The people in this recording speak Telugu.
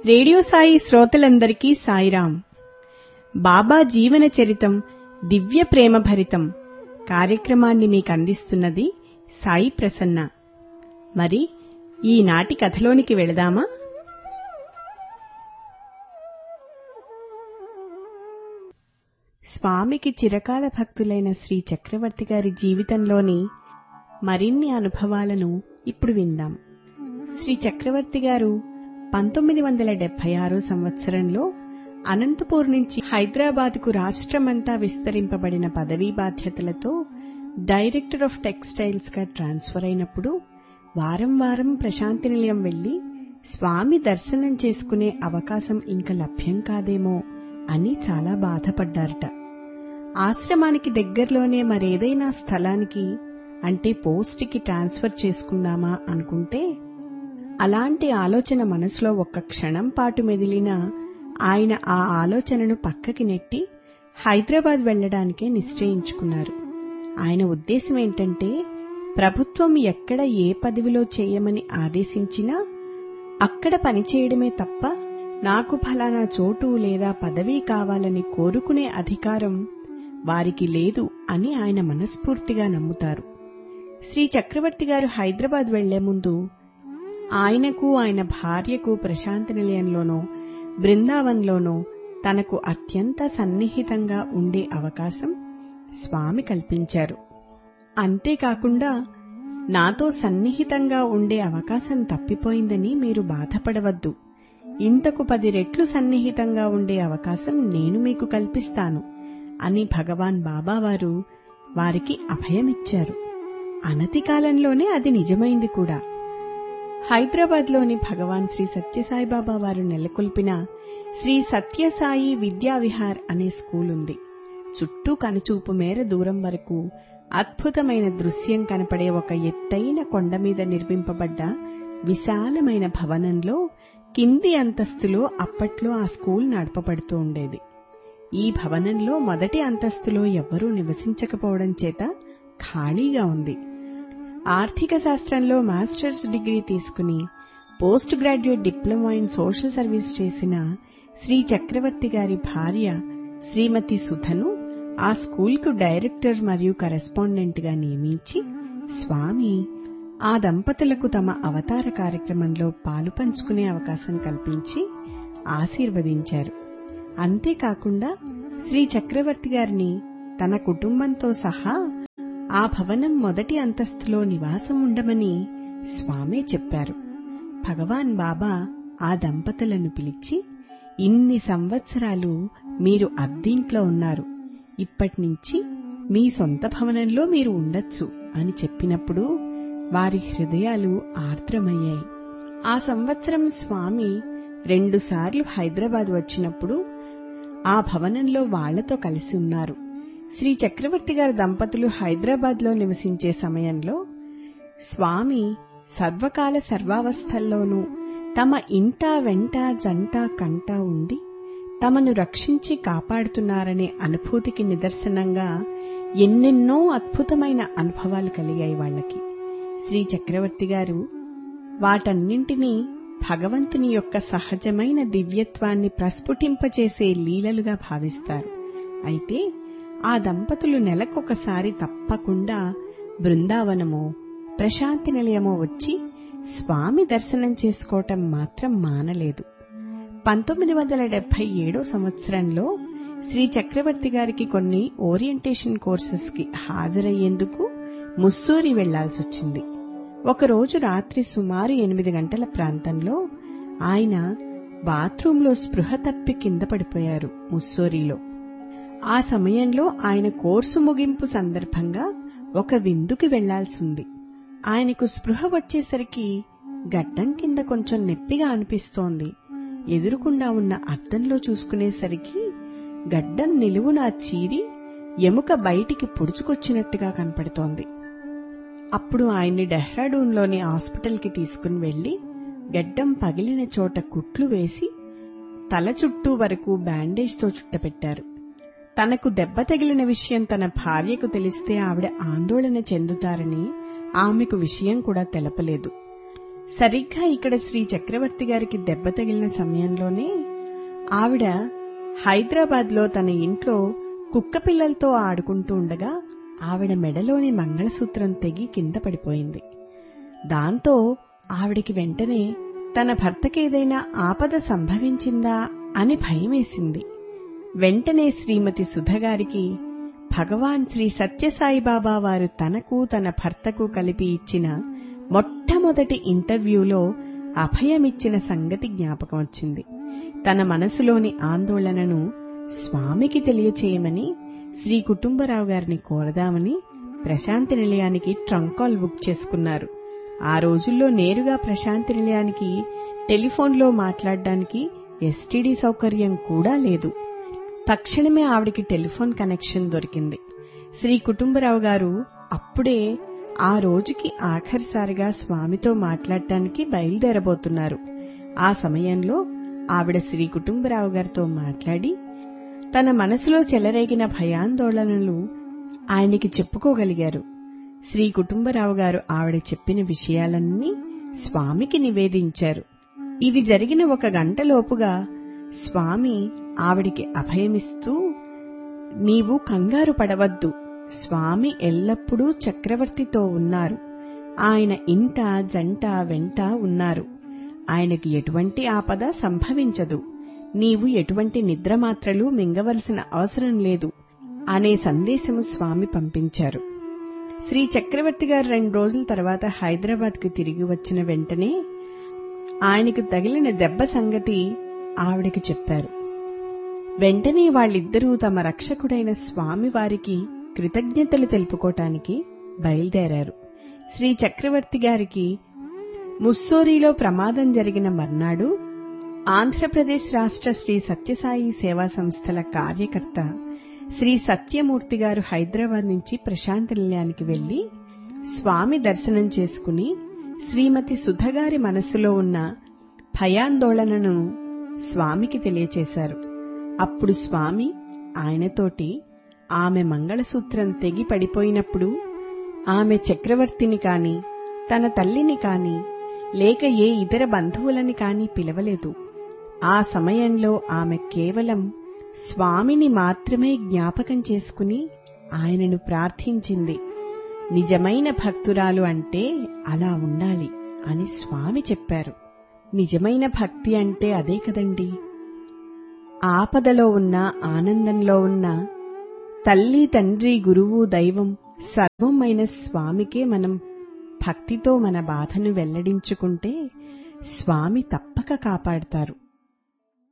రేడియో సాయి శ్రోతలందరికీ సాయిరాం బాబా జీవన చరితం దివ్య ప్రేమ భరితం కార్యక్రమాన్ని మీకు అందిస్తున్నది సాయి ప్రసన్న మరి ఈనాటి కథలోనికి వెళదామా స్వామికి చిరకాల భక్తులైన శ్రీ చక్రవర్తి గారి జీవితంలోని మరిన్ని అనుభవాలను ఇప్పుడు విందాం శ్రీ చక్రవర్తి గారు పంతొమ్మిది వందల డెబ్బై ఆరో సంవత్సరంలో అనంతపూర్ నుంచి హైదరాబాద్కు రాష్ట్రమంతా విస్తరింపబడిన పదవీ బాధ్యతలతో డైరెక్టర్ ఆఫ్ టెక్స్టైల్స్ గా ట్రాన్స్ఫర్ అయినప్పుడు వారం వారం ప్రశాంతి నిలయం వెళ్లి స్వామి దర్శనం చేసుకునే అవకాశం ఇంక లభ్యం కాదేమో అని చాలా బాధపడ్డారట ఆశ్రమానికి దగ్గరలోనే మరేదైనా స్థలానికి అంటే పోస్ట్కి ట్రాన్స్ఫర్ చేసుకుందామా అనుకుంటే అలాంటి ఆలోచన మనసులో ఒక్క క్షణం పాటు మెదిలినా ఆయన ఆ ఆలోచనను పక్కకి నెట్టి హైదరాబాద్ వెళ్లడానికే నిశ్చయించుకున్నారు ఆయన ఉద్దేశం ఏంటంటే ప్రభుత్వం ఎక్కడ ఏ పదవిలో చేయమని ఆదేశించినా అక్కడ పనిచేయడమే తప్ప నాకు ఫలానా చోటు లేదా పదవి కావాలని కోరుకునే అధికారం వారికి లేదు అని ఆయన మనస్ఫూర్తిగా నమ్ముతారు శ్రీ చక్రవర్తి గారు హైదరాబాద్ వెళ్లే ముందు ఆయనకు ఆయన భార్యకు ప్రశాంతి నిలయంలోనో బృందావన్లోనో తనకు అత్యంత సన్నిహితంగా ఉండే అవకాశం స్వామి కల్పించారు అంతేకాకుండా నాతో సన్నిహితంగా ఉండే అవకాశం తప్పిపోయిందని మీరు బాధపడవద్దు ఇంతకు పది రెట్లు సన్నిహితంగా ఉండే అవకాశం నేను మీకు కల్పిస్తాను అని భగవాన్ బాబావారు వారికి అభయమిచ్చారు అనతి కాలంలోనే అది నిజమైంది కూడా హైదరాబాద్లోని భగవాన్ శ్రీ సత్యసాయిబాబా వారు నెలకొల్పిన శ్రీ సత్యసాయి విద్యావిహార్ అనే స్కూల్ ఉంది చుట్టూ కనుచూపు మేర దూరం వరకు అద్భుతమైన దృశ్యం కనపడే ఒక ఎత్తైన కొండ మీద నిర్మింపబడ్డ విశాలమైన భవనంలో కింది అంతస్తులో అప్పట్లో ఆ స్కూల్ నడపబడుతూ ఉండేది ఈ భవనంలో మొదటి అంతస్తులో ఎవ్వరూ నివసించకపోవడం చేత ఖాళీగా ఉంది ఆర్థిక శాస్త్రంలో మాస్టర్స్ డిగ్రీ తీసుకుని post graduate diploma in social service Shri Chakravarthi చక్రవర్తి గారి భార్య శ్రీమతి సుధను ఆ స్కూల్కు డైరెక్టర్ మరియు కరెస్పాండెంట్ గా నియమించి స్వామి ఆ దంపతులకు తమ అవతార కార్యక్రమంలో పాలు పంచుకునే అవకాశం కల్పించి ఆశీర్వదించారు అంతేకాకుండా శ్రీ చక్రవర్తి గారిని తన కుటుంబంతో సహా ఆ భవనం మొదటి అంతస్తులో నివాసం ఉండమని స్వామే చెప్పారు భగవాన్ బాబా ఆ దంపతులను పిలిచి ఇన్ని సంవత్సరాలు మీరు అద్దీంట్లో ఉన్నారు ఇప్పటినుంచి మీ సొంత భవనంలో మీరు ఉండొచ్చు అని చెప్పినప్పుడు వారి హృదయాలు ఆర్ద్రమయ్యాయి ఆ సంవత్సరం స్వామి రెండుసార్లు హైదరాబాద్ వచ్చినప్పుడు ఆ భవనంలో వాళ్లతో కలిసి ఉన్నారు శ్రీ చక్రవర్తి గారి దంపతులు హైదరాబాద్లో నివసించే సమయంలో స్వామి సర్వకాల సర్వావస్థల్లోనూ తమ ఇంట వెంట జంట కంట ఉండి తమను రక్షించి కాపాడుతున్నారనే అనుభూతికి నిదర్శనంగా ఎన్నెన్నో అద్భుతమైన అనుభవాలు కలిగాయి వాళ్లకి శ్రీ చక్రవర్తి గారు వాటన్నింటినీ భగవంతుని యొక్క సహజమైన దివ్యత్వాన్ని ప్రస్ఫుటింపచేసే లీలలుగా భావిస్తారు అయితే ఆ దంపతులు నెలకొకసారి తప్పకుండా బృందావనమో ప్రశాంతి నిలయమో వచ్చి స్వామి దర్శనం చేసుకోవటం మాత్రం మానలేదు పంతొమ్మిది వందల డెబ్బై ఏడో సంవత్సరంలో శ్రీ చక్రవర్తి గారికి కొన్ని ఓరియంటేషన్ కోర్సెస్ కి హాజరయ్యేందుకు ముస్సూరి వెళ్లాల్సి వచ్చింది ఒకరోజు రాత్రి సుమారు ఎనిమిది గంటల ప్రాంతంలో ఆయన బాత్రూంలో స్పృహ తప్పి కింద పడిపోయారు ముస్సోరీలో ఆ సమయంలో ఆయన కోర్సు ముగింపు సందర్భంగా ఒక విందుకి వెళ్లాల్సింది ఆయనకు స్పృహ వచ్చేసరికి గడ్డం కింద కొంచెం నొప్పిగా అనిపిస్తోంది ఎదురుకుండా ఉన్న అద్దంలో చూసుకునేసరికి గడ్డం నిలువునా చీరి ఎముక బయటికి పుడుచుకొచ్చినట్టుగా కనపడుతోంది అప్పుడు ఆయన్ని డెహ్రాడూన్లోని హాస్పిటల్కి తీసుకుని వెళ్లి గడ్డం పగిలిన చోట కుట్లు వేసి తల చుట్టూ వరకు బ్యాండేజ్తో చుట్టపెట్టారు తనకు దెబ్బ తగిలిన విషయం తన భార్యకు తెలిస్తే ఆవిడ ఆందోళన చెందుతారని ఆమెకు విషయం కూడా తెలపలేదు సరిగ్గా ఇక్కడ శ్రీ చక్రవర్తి గారికి దెబ్బ తగిలిన సమయంలోనే ఆవిడ హైదరాబాద్లో తన ఇంట్లో కుక్క పిల్లలతో ఆడుకుంటూ ఉండగా ఆవిడ మెడలోని మంగళసూత్రం తెగి కింద పడిపోయింది దాంతో ఆవిడికి వెంటనే తన భర్తకేదైనా ఆపద సంభవించిందా అని భయమేసింది వెంటనే శ్రీమతి సుధగారికి భగవాన్ శ్రీ సత్యసాయిబాబా వారు తనకు తన భర్తకు కలిపి ఇచ్చిన మొట్టమొదటి ఇంటర్వ్యూలో అభయమిచ్చిన సంగతి జ్ఞాపకం వచ్చింది తన మనసులోని ఆందోళనను స్వామికి తెలియచేయమని శ్రీ కుటుంబరావు గారిని కోరదామని ప్రశాంతి నిలయానికి ట్రంక్ కాల్ బుక్ చేసుకున్నారు ఆ రోజుల్లో నేరుగా ప్రశాంతి నిలయానికి టెలిఫోన్లో మాట్లాడడానికి ఎస్టీడీ సౌకర్యం కూడా లేదు తక్షణమే ఆవిడికి టెలిఫోన్ కనెక్షన్ దొరికింది శ్రీ కుటుంబరావు గారు అప్పుడే ఆ రోజుకి ఆఖరిసారిగా స్వామితో మాట్లాడటానికి బయలుదేరబోతున్నారు ఆ సమయంలో ఆవిడ శ్రీ కుటుంబరావు గారితో మాట్లాడి తన మనసులో చెలరేగిన భయాందోళనలు ఆయనకి చెప్పుకోగలిగారు శ్రీ కుటుంబరావు గారు ఆవిడ చెప్పిన విషయాలన్నీ స్వామికి నివేదించారు ఇది జరిగిన ఒక గంటలోపుగా స్వామి ఆవిడికి అభయమిస్తూ నీవు కంగారు పడవద్దు స్వామి ఎల్లప్పుడూ చక్రవర్తితో ఉన్నారు ఆయన ఇంట జంట వెంట ఉన్నారు ఆయనకి ఎటువంటి ఆపద సంభవించదు నీవు ఎటువంటి నిద్రమాత్రలు మింగవలసిన అవసరం లేదు అనే సందేశము స్వామి పంపించారు శ్రీ చక్రవర్తి గారు రెండు రోజుల తర్వాత హైదరాబాద్కు తిరిగి వచ్చిన వెంటనే ఆయనకు తగిలిన దెబ్బ సంగతి ఆవిడకి చెప్పారు వెంటనే వాళ్ళిద్దరూ తమ రక్షకుడైన స్వామి వారికి కృతజ్ఞతలు తెలుపుకోటానికి బయలుదేరారు శ్రీ చక్రవర్తి గారికి ముస్సోరీలో ప్రమాదం జరిగిన మర్నాడు ఆంధ్రప్రదేశ్ రాష్ట్ర శ్రీ సత్యసాయి సేవా సంస్థల కార్యకర్త శ్రీ సత్యమూర్తి గారు హైదరాబాద్ నుంచి ప్రశాంతి నిలయానికి వెళ్లి స్వామి దర్శనం చేసుకుని శ్రీమతి సుధగారి మనస్సులో ఉన్న భయాందోళనను స్వామికి తెలియచేశారు అప్పుడు స్వామి ఆయనతోటి ఆమె మంగళసూత్రం తెగి పడిపోయినప్పుడు ఆమె చక్రవర్తిని కాని తన తల్లిని కాని లేక ఏ ఇతర బంధువులని కాని పిలవలేదు ఆ సమయంలో ఆమె కేవలం స్వామిని మాత్రమే జ్ఞాపకం చేసుకుని ఆయనను ప్రార్థించింది నిజమైన భక్తురాలు అంటే అలా ఉండాలి అని స్వామి చెప్పారు నిజమైన భక్తి అంటే అదే కదండి ఆపదలో ఉన్న ఆనందంలో ఉన్న తల్లి తండ్రి గురువు దైవం సర్వమైన స్వామికే మనం భక్తితో మన బాధను వెల్లడించుకుంటే స్వామి తప్పక కాపాడతారు